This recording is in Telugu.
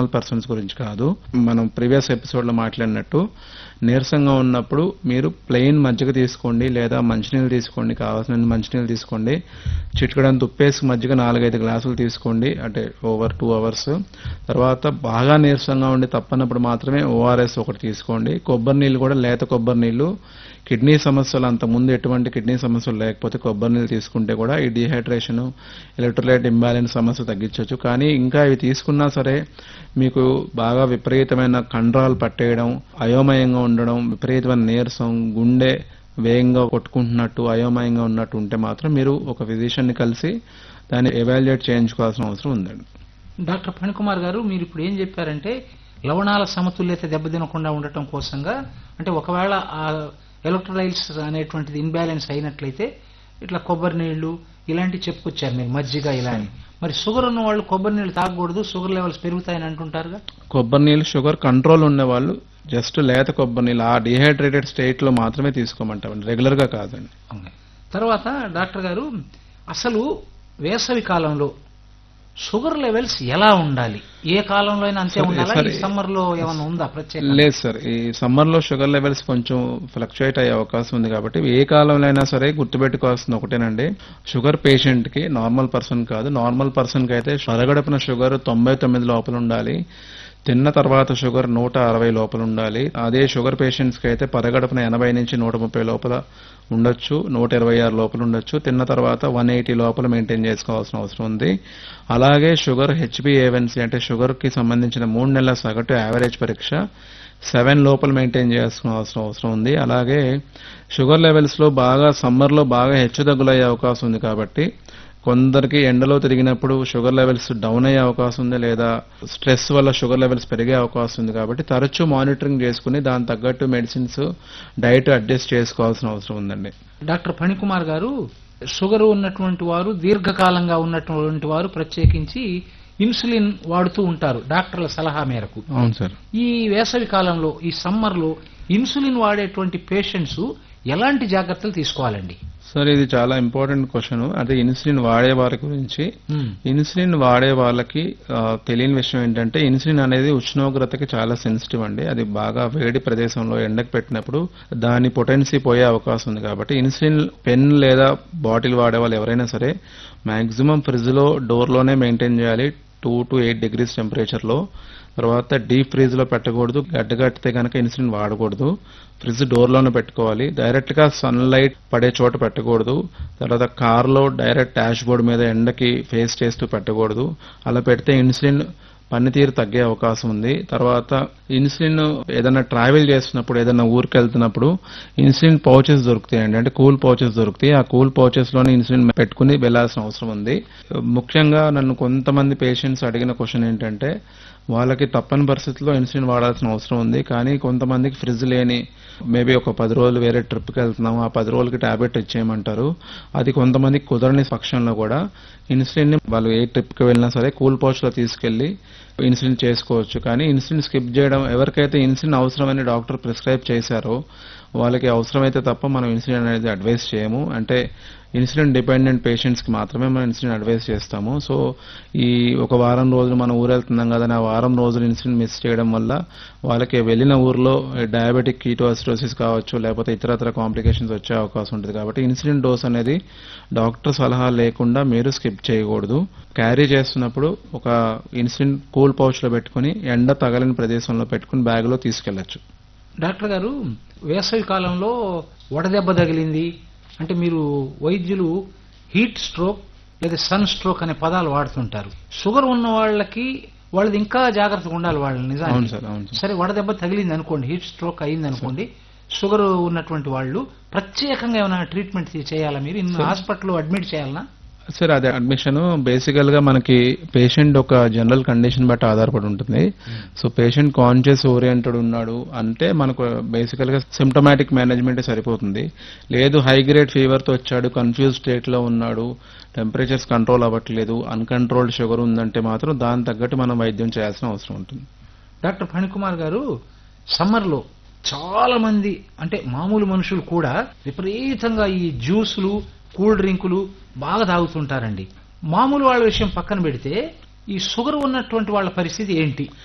నార్మల్ పర్సన్స్ గురించి కాదు మనం ప్రీవియస్ ఎపిసోడ్ లో మాట్లాడినట్టు నీరసంగా ఉన్నప్పుడు మీరు ప్లెయిన్ మజ్జిగ తీసుకోండి లేదా మంచినీళ్ళు తీసుకోండి కావాల్సిన మంచినీళ్ళు తీసుకోండి చిటికడంత ఉప్పేసి మజ్జిగ నాలుగైదు గ్లాసులు తీసుకోండి అంటే ఓవర్ టూ అవర్స్ తర్వాత బాగా నీరసంగా ఉండి తప్పనప్పుడు మాత్రమే ఓఆర్ఎస్ ఒకటి తీసుకోండి కొబ్బరి నీళ్ళు కూడా లేత కొబ్బరి నీళ్ళు కిడ్నీ సమస్యలు అంత ముందు ఎటువంటి కిడ్నీ సమస్యలు లేకపోతే కొబ్బరి నీళ్ళు తీసుకుంటే కూడా ఈ డిహైడ్రేషన్ ఎలక్ట్రోలైట్ ఇంబ్యాలెన్స్ సమస్య తగ్గించవచ్చు కానీ ఇంకా ఇవి తీసుకున్నా సరే మీకు బాగా విపరీతమైన కండరాలు పట్టేయడం అయోమయంగా ఉండడం విపరీతమైన నీరసం గుండె వేగంగా కొట్టుకుంటున్నట్టు అయోమయంగా ఉన్నట్టు ఉంటే మాత్రం మీరు ఒక ఫిజిషియన్ని కలిసి దాన్ని ఎవాల్యుయేట్ చేయించుకోవాల్సిన అవసరం ఉందండి డాక్టర్ ఫణికుమార్ గారు మీరు ఇప్పుడు ఏం చెప్పారంటే లవణాల సమతుల్యత దెబ్బతినకుండా ఉండటం కోసంగా అంటే ఒకవేళ ఆ ఎలక్ట్రోలైట్స్ అనేటువంటిది ఇన్బ్యాలెన్స్ అయినట్లయితే ఇట్లా కొబ్బరి నీళ్లు ఇలాంటివి చెప్పుకొచ్చారు మీరు మజ్జిగ ఇలా అని మరి షుగర్ ఉన్న వాళ్ళు కొబ్బరి నీళ్ళు తాగకూడదు షుగర్ లెవెల్స్ పెరుగుతాయని అంటుంటారుగా కొబ్బరి నీళ్ళు షుగర్ కంట్రోల్ ఉన్న వాళ్ళు జస్ట్ లేత కొబ్బరి నీళ్ళు ఆ డిహైడ్రేటెడ్ స్టేట్ లో మాత్రమే తీసుకోమంటామండి రెగ్యులర్ గా కాదండి అవును. తర్వాత డాక్టర్ గారు అసలు వేసవి కాలంలో షుగర్ లెవెల్స్ ఎలా ఉండాలి ఏ కాలంలో అయినా అంతే సరే, ఉండాలా సరే. ఈ సమ్మర్ లో ఏమైనా ఉందా ప్రత్యేక లేదు సార్ ఈ సమ్మర్ లో షుగర్ లెవెల్స్ కొంచెం ఫ్లక్చుయేట్ అయ్యే అవకాశం ఉంది కాబట్టి ఏ కాలంలో అయినా సరే గుర్తుపెట్టుకోవాల్సింది ఒకటేనండి షుగర్ పేషెంట్ కి నార్మల్ పర్సన్ కాదు నార్మల్ పర్సన్ కి అయితే పరగడపున షుగర్ తొంభై తొమ్మిది లోపల ఉండాలి తిన్న తర్వాత షుగర్ నూట అరవై లోపల ఉండాలి అదే షుగర్ పేషెంట్స్ కి అయితే పరగడపున ఎనభై నుంచి నూట ముప్పై లోపల ఉండొచ్చు నూట ఇరవై ఆరు లోపల ఉండొచ్చు తిన్న తర్వాత వన్ ఎయిటీ లోపల మెయింటైన్ చేసుకోవాల్సిన అవసరం ఉంది అలాగే షుగర్ హెచ్బిఏవన్సీ అంటే షుగర్ కి సంబంధించిన మూడు నెలల సగటు యావరేజ్ పరీక్ష సెవెన్ లోపల మెయింటైన్ చేయాల్సిన అవసరం అవసరం ఉంది అలాగే షుగర్ లెవెల్స్ లో బాగా సమ్మర్ లో బాగా హెచ్చుతగ్గులయ్యే అవకాశం ఉంది కాబట్టి కొందరికి ఎండలో తిరిగినప్పుడు షుగర్ లెవెల్స్ డౌన్ అయ్యే అవకాశం ఉంది లేదా స్ట్రెస్ వల్ల షుగర్ లెవెల్స్ పెరిగే అవకాశం ఉంది కాబట్టి తరచూ మానిటరింగ్ చేసుకుని దాని తగ్గట్టు మెడిసిన్స్ డైట్ అడ్జస్ట్ చేసుకోవాల్సిన అవసరం ఉందండి డాక్టర్ ఫణికుమార్ గారు షుగర్ ఉన్నటువంటి వారు దీర్ఘకాలంగా ఉన్నటువంటి వారు ప్రత్యేకించి ఇన్సులిన్ వాడుతూ ఉంటారు డాక్టర్ల సలహా మేరకు అవును సార్ ఈ వేసవి కాలంలో ఈ సమ్మర్ లో ఇన్సులిన్ వాడేటువంటి పేషెంట్స్ ఎలాంటి జాగ్రత్తలు తీసుకోవాలండి సార్ ఇది చాలా ఇంపార్టెంట్ క్వశ్చన్ అదే ఇన్సులిన్ వాడే వారి గురించి ఇన్సులిన్ వాడే వాళ్ళకి ఆ, తెలియని విషయం ఏంటంటే ఇన్సులిన్ అనేది ఉష్ణోగ్రతకి చాలా సెన్సిటివ్ అండి అది బాగా వేడి ప్రదేశంలో ఎండకు పెట్టినప్పుడు దాని పొటెన్సీ పోయే అవకాశం ఉంది కాబట్టి ఇన్సులిన్ పెన్ లేదా బాటిల్ వాడే వాళ్ళు ఎవరైనా సరే మాక్సిమం ఫ్రిడ్జ్ లో డోర్ లోనే మెయింటైన్ చేయాలి two to eight degrees temperature లో తర్వాత డీప్ ఫ్రీజ్ లో పెట్టకూడదు గడ్డగట్టితే కనుక ఇన్సులిన్ వాడకూడదు ఫ్రిడ్జ్ డోర్ లోనే పెట్టుకోవాలి డైరెక్ట్ గా సన్ లైట్ పడే చోట పెట్టకూడదు తర్వాత కార్ లో డైరెక్ట్ డాష్ బోర్డ్ మీద ఎండకి ఫేస్ చేస్తూ పెట్టకూడదు అలా పెడితే ఇన్సులిన్ పనితీరు తగ్గే అవకాశం ఉంది తర్వాత ఇన్సులిన్ ఏదైనా ట్రావెల్ చేస్తున్నప్పుడు ఏదైనా ఊరికి వెళ్తున్నప్పుడు ఇన్సులిన్ పౌచెస్ దొరుకుతాయండి అంటే కూల్ పౌచెస్ దొరుకుతాయి ఆ కూల్ పౌచెస్ లోనే ఇన్సులిన్ పెట్టుకుని వెళ్లాల్సిన అవసరం ఉంది ముఖ్యంగా నన్ను కొంతమంది పేషెంట్స్ అడిగిన క్వశ్చన్ ఏంటంటే వాళ్ళకి తప్పని పరిస్థితుల్లో ఇన్సులిన్ వాడాల్సిన అవసరం ఉంది కానీ కొంతమందికి ఫ్రిడ్జ్ లేని మేబీ ఒక పది రోజులు వేరే ట్రిప్కి వెళ్తున్నాం ఆ పది రోజులకి టాబ్లెట్ ఇచ్చేయమంటారు అది కొంతమందికి కుదరని పక్షంలో కూడా ఇన్సులిన్ ని వాళ్ళు ఏ ట్రిప్కి వెళ్ళినా సరే కూల్ పౌచ్ లో తీసుకెళ్లి ఇన్సులిన్ చేసుకోవచ్చు కానీ ఇన్సులిన్ స్కిప్ చేయడం ఎవరికైతే ఇన్సులిన్ అవసరమని డాక్టర్ ప్రిస్క్రైబ్ చేశారో వాళ్ళకి అవసరమైతే తప్ప మనం ఇన్సులిన్ అనేది అడ్వైస్ చేయము అంటే ఇన్సులిన్ డిపెండెంట్ పేషెంట్స్ కి మాత్రమే మనం ఇన్సులిన్ అడ్వైస్ చేస్తాము సో ఈ ఒక వారం రోజులు మనం ఊరు వెళ్తున్నాం కదా ఆ వారం రోజులు ఇన్సులిన్ మిస్ చేయడం వల్ల వాళ్ళకి వెళ్ళిన ఊర్లో డయాబెటిక్ కీటోసిటోసిస్ కావచ్చు లేకపోతే ఇతరత్ర కాంప్లికేషన్స్ వచ్చే అవకాశం ఉంటుంది కాబట్టి ఇన్సులిన్ డోస్ అనేది డాక్టర్ సలహా లేకుండా మీరు స్కిప్ చేయకూడదు క్యారీ చేస్తున్నప్పుడు ఒక ఇన్సులిన్ కూల్ పౌచ్ లో పెట్టుకుని ఎండ తగలని ప్రదేశంలో పెట్టుకుని బ్యాగ్ లో తీసుకెళ్లొచ్చు డాక్టర్ గారు వేసవి కాలంలో వడదెబ్బ తగిలింది అంటే మీరు వైద్యులు హీట్ స్ట్రోక్ లేదా సన్ స్ట్రోక్ అనే పదాలు వాడుతుంటారు షుగర్ ఉన్న వాళ్ళకి వాళ్ళది ఇంకా జాగ్రత్తగా ఉండాలి వాళ్ళని అవును నిజానికి సార్ అవును సార్ సరే వడదెబ్బ తగిలింది అనుకోండి హీట్ స్ట్రోక్ అయింది అనుకోండి షుగర్ ఉన్నటువంటి వాళ్ళు ప్రత్యేకంగా ఏమైనా ట్రీట్మెంట్ చేయాలా మీరు ఇన్ని హాస్పిటల్ అడ్మిట్ చేయాలనా సార్ అదే అడ్మిషన్ బేసికల్ గా మనకి పేషెంట్ ఒక జనరల్ కండిషన్ బట్టి ఆధారపడి ఉంటుంది సో పేషెంట్ కాన్షియస్ ఓరియంటెడ్ ఉన్నాడు అంటే మనకు బేసికల్ గా సిమ్టమాటిక్ మేనేజ్మెంట్ సరిపోతుంది లేదు హై గ్రేడ్ ఫీవర్ తో వచ్చాడు కన్ఫ్యూజ్ స్టేట్ లో ఉన్నాడు టెంపరేచర్స్ కంట్రోల్ అవ్వట్లేదు అన్కంట్రోల్డ్ షుగర్ ఉందంటే మాత్రం దాని తగ్గట్టు మనం వైద్యం చేయాల్సిన అవసరం ఉంటుంది డాక్టర్ ఫణికుమార్ గారు సమ్మర్ లో చాలా మంది అంటే మామూలు మనుషులు కూడా విపరీతంగా ఈ జ్యూసులు కూల్ డ్రింకులు బాగా తాగుతుంటారండి మామూలు వాళ్ళ విషయం పక్కన పెడితే ఈ షుగర్ ఉన్నటువంటి వాళ్ళ పరిస్థితి ఏంటి